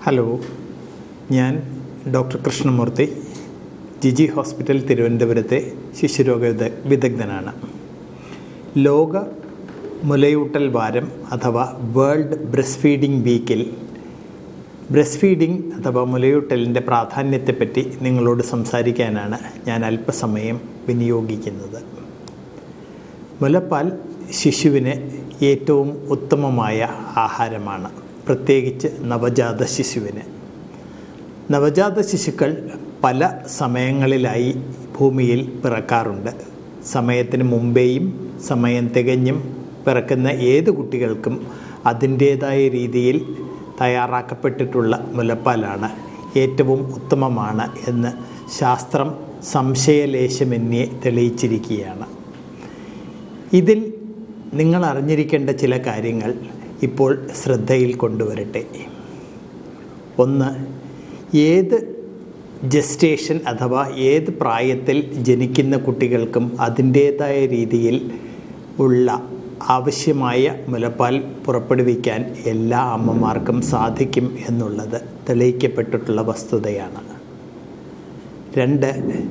hello ഞാൻ doctor Krishnamurthy Jiji hospital തിരുവനന്തപുരത്തെ ശിശുരോഗ വിദ- വിദഗ്ധനാണ് ലോക മുലയൂട്ടൽ വാരം അഥവാ വേൾഡ് ബ്രസ്റ്റ് ഫീഡിംഗ് വീക്കിൽ ബ്രസ്റ്റ് ഫീഡിംഗ് അഥവാ മുലയൂട്ടലിൻ്റെ പ്രാധാന്യത്തെപ്പറ്റി നിങ്ങളോട് സംസാരിക്കാനാണ് ഞാൻ അല്പസമയം വിനിയോഗിക്കുന്നത് മുലപ്പാൽ ശിശുവിന് ഏറ്റവും ഉത്തമമായ ആഹാരമാണ് പ്രത്യേകിച്ച് നവജാത ശിശുവിന് നവജാത ശിശുക്കൾ പല സമയങ്ങളിലായി ഭൂമിയിൽ പിറക്കാറുണ്ട് സമയത്തിന് മുമ്പേയും സമയം തികഞ്ഞും പിറക്കുന്ന ഏത് കുട്ടികൾക്കും അതിൻ്റേതായ രീതിയിൽ തയ്യാറാക്കപ്പെട്ടിട്ടുള്ള മുലപ്പാലാണ് ഏറ്റവും ഉത്തമമാണ് എന്ന് ശാസ്ത്രം സംശയലേശമന്യേ തെളിയിച്ചിരിക്കുകയാണ് ഇതിൽ നിങ്ങൾ അറിഞ്ഞിരിക്കേണ്ട ചില കാര്യങ്ങൾ ഇപ്പോൾ ശ്രദ്ധയിൽ കൊണ്ടുവരട്ടെ ഒന്ന് ഏത് ജസ്റ്റേഷൻ അഥവാ ഏത് പ്രായത്തിൽ ജനിക്കുന്ന കുട്ടികൾക്കും അതിൻ്റേതായ രീതിയിൽ ഉള്ള ആവശ്യമായ മുലപ്പാൽ പുറപ്പെടുവിക്കാൻ എല്ലാ അമ്മമാർക്കും സാധിക്കും എന്നുള്ളത് തെളിയിക്കപ്പെട്ടിട്ടുള്ള വസ്തുതയാണ് രണ്ട്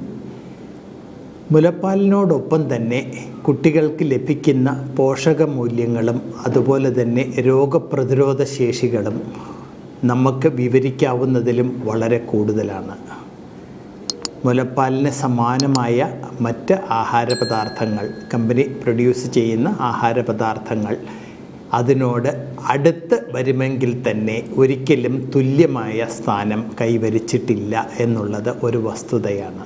മുലപ്പാലിനോടൊപ്പം തന്നെ കുട്ടികൾക്ക് ലഭിക്കുന്ന പോഷകമൂല്യങ്ങളും അതുപോലെ തന്നെ രോഗപ്രതിരോധ ശേഷികളും നമുക്ക് വിവരിക്കാവുന്നതിലും വളരെ കൂടുതലാണ് മുലപ്പാലിന് സമാനമായ മറ്റ് ആഹാര പദാർത്ഥങ്ങൾ കമ്പനി പ്രൊഡ്യൂസ് ചെയ്യുന്ന ആഹാര പദാർത്ഥങ്ങൾ അതിനോട് അടുത്ത് വരുമെങ്കിൽ തന്നെ ഒരിക്കലും തുല്യമായ സ്ഥാനം കൈവരിച്ചിട്ടില്ല എന്നുള്ളത് ഒരു വസ്തുതയാണ്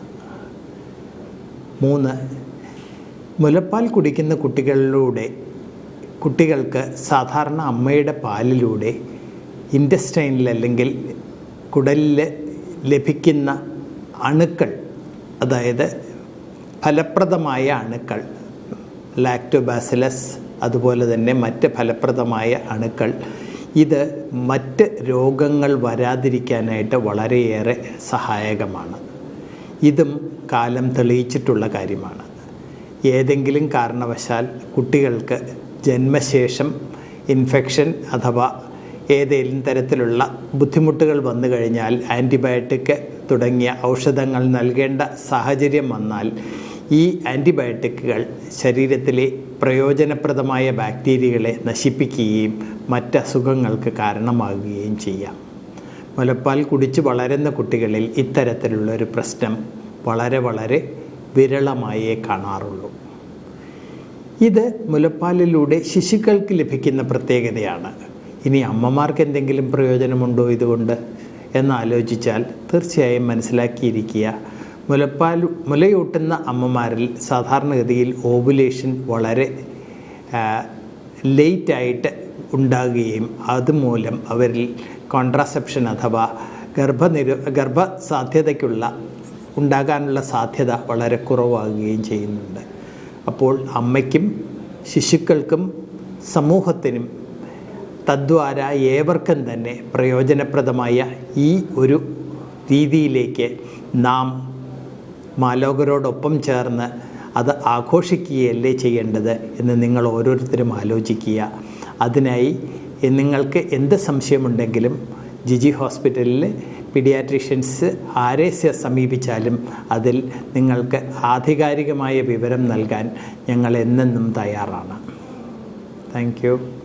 മൂന്ന് മുലപ്പാൽ കുടിക്കുന്ന കുട്ടികളിലൂടെ കുട്ടികൾക്ക് സാധാരണ അമ്മയുടെ പാലിലൂടെ ഇൻറ്റസ്റ്റൈനിൽ അല്ലെങ്കിൽ കുടലിൽ ലഭിക്കുന്ന അണുക്കൾ അതായത് ഫലപ്രദമായ അണുക്കൾ ലാക്ടോബാസിലസ് അതുപോലെ തന്നെ മറ്റ് ഫലപ്രദമായ അണുക്കൾ ഇത് മറ്റ് രോഗങ്ങൾ വരാതിരിക്കാനായിട്ട് വളരെയേറെ സഹായകമാണ് ഇതും കാലം തെളിയിച്ചിട്ടുള്ള കാര്യമാണ് ഏതെങ്കിലും കാരണവശാൽ കുട്ടികൾക്ക് ജന്മശേഷം ഇൻഫെക്ഷൻ അഥവാ ഏതെങ്കിലും തരത്തിലുള്ള ബുദ്ധിമുട്ടുകൾ വന്നു കഴിഞ്ഞാൽ ആൻറ്റിബയോട്ടിക് തുടങ്ങിയ ഔഷധങ്ങൾ നൽകേണ്ട സാഹചര്യം വന്നാൽ ഈ ആൻറ്റിബയോട്ടിക്കുകൾ ശരീരത്തിലെ പ്രയോജനപ്രദമായ ബാക്ടീരിയകളെ നശിപ്പിക്കുകയും മറ്റ് അസുഖങ്ങൾക്ക് കാരണമാകുകയും ചെയ്യാം മുലപ്പാൽ കുടിച്ച് വളരുന്ന കുട്ടികളിൽ ഇത്തരത്തിലുള്ള ഒരു പ്രശ്നം വളരെ വളരെ വിരളമായേ കാണാറുള്ളൂ ഇത് മുലപ്പാലിലൂടെ ശിശുക്കൾക്ക് ലഭിക്കുന്ന പ്രത്യേകതയാണ് ഇനി അമ്മമാർക്ക് എന്തെങ്കിലും പ്രയോജനമുണ്ടോ ഇതുകൊണ്ട് എന്നാലോചിച്ചാൽ തീർച്ചയായും മനസ്സിലാക്കിയിരിക്കുക മുലപ്പാൽ മുലയൂട്ടുന്ന അമ്മമാരിൽ സാധാരണഗതിയിൽ ഓവുലേഷൻ വളരെ ലേറ്റായിട്ട് ഉണ്ടാകുകയും അതുമൂലം അവരിൽ കോൺട്രാസെപ്ഷൻ അഥവാ ഗർഭനിരോ ഗർഭസാധ്യതയ്ക്കുള്ള ഉണ്ടാകാനുള്ള സാധ്യത വളരെ കുറവാകുകയും ചെയ്യുന്നുണ്ട് അപ്പോൾ അമ്മയ്ക്കും ശിശുക്കൾക്കും സമൂഹത്തിനും തദ്വാര ഏവർക്കും തന്നെ പ്രയോജനപ്രദമായ ഈ ഒരു രീതിയിലേക്ക് നാം മാലോകരോടൊപ്പം ചേർന്ന് അത് ആഘോഷിക്കുകയല്ലേ ചെയ്യേണ്ടത് എന്ന് നിങ്ങൾ ഓരോരുത്തരും ആലോചിക്കുക അതിനായി നിങ്ങൾക്ക് എന്ത് സംശയമുണ്ടെങ്കിലും ജിജി ഹോസ്പിറ്റലിൽ പീഡിയാട്രീഷ്യൻസ് ആരെ സ- സമീപിച്ചാലും അതിൽ നിങ്ങൾക്ക് ആധികാരികമായ വിവരം നൽകാൻ ഞങ്ങൾ എന്നെന്നും തയ്യാറാണ് താങ്ക് യു